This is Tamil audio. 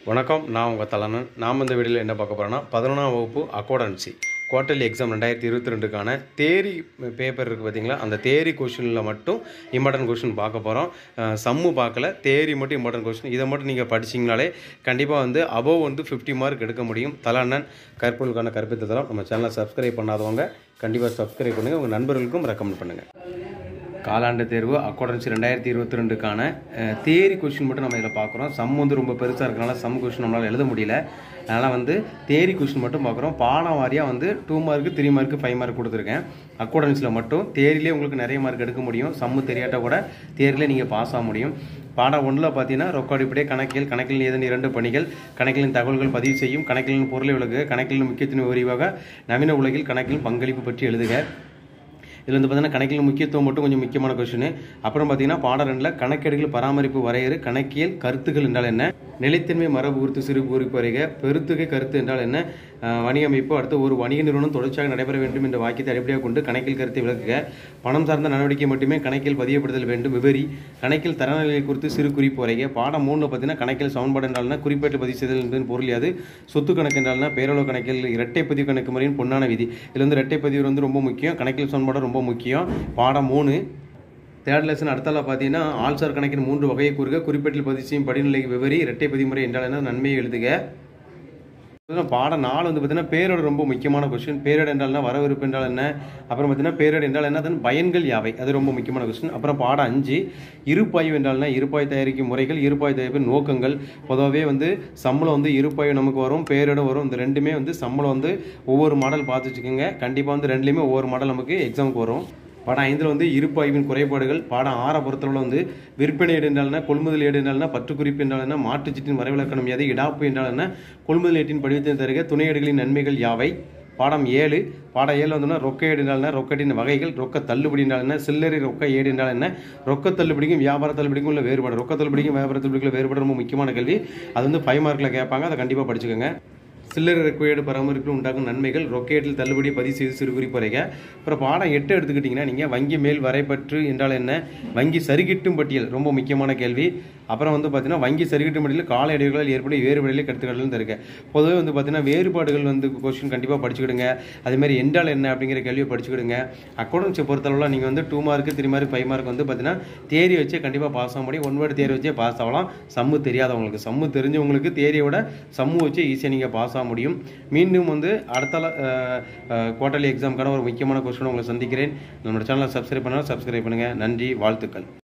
வணக்கம் நான் உங்கள் தலனன் நாம் இந்த வீடியோவில் என்ன பார்க்க போகிறோன்னா பதினொன்றாம் வகுப்பு அக்கௌண்டன்சி குவார்ட்டர்லி எக்ஸாம் ரெண்டாயிரத்தி இருபத்தி ரெண்டுக்கான தேரி பேப்பர் இருக்குது பார்த்தீங்களா அந்த தேரி கொஷினில் மட்டும் இம்பார்ட்டன்ட் கொஷின் பார்க்க போகிறோம் சம்மு பார்க்கல தேரி மட்டும் இம்பார்ட்டன்ட் கொஷின் இதை மட்டும் நீங்கள் படிச்சிங்கனாலே கண்டிப்பாக வந்து அபோவ் வந்து ஃபிஃப்டி மார்க் எடுக்க முடியும் தலண்ணன் கற்பொருளுக்கான கற்பித்ததெல்லாம் நம்ம சேனலை சப்ஸ்கிரைப் பண்ணாதவங்க கண்டிப்பாக சப்ஸ்கிரைப் பண்ணுங்கள் உங்கள் நண்பர்களுக்கும் ரெக்கமெண்ட் பண்ணுங்கள் காலாண்டு தேர்வு அக்கௌண்டன்சி ரெண்டாயிரத்தி இருபத்தி ரெண்டுக்கான தேரி கொஷின் மட்டும் நம்ம இதில் பார்க்குறோம் சம் வந்து ரொம்ப பெருசாக இருக்கனால சம் கொஷின் நம்மளால் எழுத முடியல அதனால் வந்து தேரி கொஷின் மட்டும் பார்க்குறோம் பாடம் வாரியாக வந்து two mark three mark five mark கொடுத்துருக்கேன் அக்கௌண்டன்ஸில் மட்டும் தேரிலே உங்களுக்கு நிறைய மார்க் எடுக்க முடியும் சம்மு தெரியாட்ட கூட தேரிலே நீங்கள் பாஸ் ஆக முடியும் பாடம் ஒன்றில் பார்த்தீங்கன்னா ரொக்க அடிப்படை கணக்கியல் கணக்கில் ஏதேனும் இரண்டு பணிகள் கணக்கிலின் தகவல்கள் பதிவு செய்யும் கணக்கிலின் பொருளை விளக்குக கணக்கிலின் முக்கியத்துவம் விரிவாக நவீன உலகில் கணக்கில் பங்களிப்பு பற்றி எழுதுக இதில் வந்து பார்த்தீங்கன்னா கணக்கியல் முக்கியத்துவம் மட்டும் கொஞ்சம் முக்கியமான கொஸ்டின் அப்புறம் பார்த்தீங்கன்னா பாடம் ரெண்டில் கணக்கெடுகள் பராமரிப்பு வரையறு கணக்கியல் கருத்துக்கள் என்றால் என்ன நிலைத்தன்மை மரபு குறித்து சிறு குறிப்பு வரைக பெருத்துகை கருத்து என்றால் என்ன அஹ் வணிக அமைப்பு அடுத்து ஒரு வணிக நிறுவனம் தொடர்ச்சியாக நடைபெற வேண்டும் என்ற வாக்கியத்தை அடிப்படையாக கொண்டு கணக்கியல் கருத்தை விளக்குக பணம் சார்ந்த நடவடிக்கை மட்டுமே கணக்கில் பதியப்படுதல் வேண்டும் விவரி கணக்கில் தரநிலை குறித்து சிறு குறிப்பு வரைக பாடம் மூணில் பார்த்தீங்கன்னா கணக்கில் சமன்பாடு என்றால்னா குறிப்பேட்டு பதிவு செய்தல் என்பதன் பொருள் யாது சொத்து கணக்கு என்றால்னா பேரளவு கணக்கில் இரட்டை பதிவு கணக்கு முறையின் பொன்னான விதி இதில் வந்து இரட்டை பதிவு வந்து ரொம்ப முக்கியம் கணக்கில் சமன்பாடு ரொம்ப முக்கியம் பாடம் மூணு தேர்ட் லெசன் அடுத்தால பார்த்தீங்கன்னா ஆல்சார் கணக்கின் மூன்று வகையை கூறுக குறிப்பேட்டில் பதிவு செய்யும் படிநிலை விவரி இரட்டை பதிமுறை என்றால் என்ன நன்மையை எழுதுக பார்த்தீங்கன்னா பாடம் நாலு வந்து பார்த்தீங்கன்னா பேரோடு ரொம்ப முக்கியமான கொஸ்டின் பேரோடு என்றால் என்ன வரவிருப்பு என்றால் என்ன அப்புறம் பார்த்தீங்கன்னா பேரோடு என்றால் என்ன அதன் பயன்கள் யாவை அது ரொம்ப முக்கியமான கொஸ்டின் அப்புறம் பாடம் அஞ்சு இருப்பாய்வு என்றால் என்ன இருப்பாய் தயாரிக்கும் முறைகள் இருப்பாய் தயாரிப்பின் நோக்கங்கள் பொதுவாகவே வந்து சம்பளம் வந்து இருப்பாய்வு நமக்கு வரும் பேரோடு வரும் இந்த ரெண்டுமே வந்து சம்பளம் வந்து ஒவ்வொரு மாடல் பார்த்து வச்சுக்கோங்க கண்டிப்பாக வந்து ரெண்டுலேயுமே ஒவ்வொரு மாடல் நமக்கு எக்ஸாமுக்கு வரும் பாடம் ஐந்தில் வந்து இருப்பாய்வின் குறைபாடுகள் பாடம் ஆறை பொறுத்தளவில் வந்து விற்பனை ஏடு என்றால் என்ன கொள்முதல் ஏடு என்றால் என்ன பற்றுக்குறிப்பு என்றால் என்ன மாற்றுச்சீட்டின் வரைவிலக்கணம் எது இடாப்பு என்றால் என்ன கொள்முதல் ஏட்டின் படிவத்தின் தருக துணை ஏடுகளின் நன்மைகள் யாவை பாடம் ஏழு பாடம் ஏழு வந்தோம்னா ரொக்க ஏடு என்றால் என்ன ரொக்கட்டின் வகைகள் ரொக்க தள்ளுபடி என்றால் என்ன சில்லறை ரொக்க ஏடு என்றால் என்ன ரொக்க தள்ளுபடிக்கும் வியாபார தள்ளுபடிக்கும் உள்ள வேறுபாடு ரொக்க தள்ளுபடிக்கும் வியாபார தள்ளுபடிக்கும் வேறுபாடு ரொம்ப முக்கியமான கேள்வி அது வந்து ஃபைவ் மார்க்கில் கேட்பாங்க அதை கண்டிப்பாக படிச்சுக்கோங்க சில்லறை ரெக்குவேடு பராமரிப்பில் உண்டாகும் நன்மைகள் ரொக்கேட்டில் தள்ளுபடி பதிவு செய்து சிறு குறிப்புரைங்க அப்புறம் பாடம் எட்டு எடுத்துக்கிட்டிங்கன்னா நீங்கள் வங்கி மேல் வரைபற்று என்றால் என்ன வங்கி சரிகிட்டும் பட்டியல் ரொம்ப முக்கியமான கேள்வி அப்புறம் வந்து பார்த்தீங்கன்னா வங்கி சரிகிட்டும் பட்டியல் கால இடைவெளிகள் ஏற்படும் வேறுபடியில் கருத்துக்கள்னு தருங்க பொதுவாக வந்து பார்த்தீங்கன்னா வேறுபாடுகள் வந்து கொஸ்டின் கண்டிப்பாக படிச்சுக்கிடுங்க அதேமாதிரி என்றால் என்ன அப்படிங்கிற கேள்வியை படிச்சுக்கிடுங்க அக்கௌண்டன்ஸை பொறுத்தளவில் நீங்கள் வந்து two mark three mark five mark வந்து பார்த்தீங்கன்னா தேரி வச்சே கண்டிப்பாக பாஸ் ஆக முடியும் ஒன் வேர்டு தேரி வச்சே பாஸ் ஆகலாம் சம்மு தெரியாதவங்களுக்கு சம்மு தெரிஞ்சவங்களுக்கு தேரியை விட சம்மு வச்சு ஈஸியாக நீங்கள் பாஸ் ஆக முடியும் மீண்டும் வந்து அடுத்த குவார்டர்லி எக்ஸாமுக்கான ஒரு முக்கியமான கொஸ்டின் உங்களை சந்திக்கிறேன் நம்மளோட சேனலை சப்ஸ்கிரைப் பண்ணாலும் சப்ஸ்கிரைப் பண்ணுங்கள் நன்றி வாழ்த்துக்கள்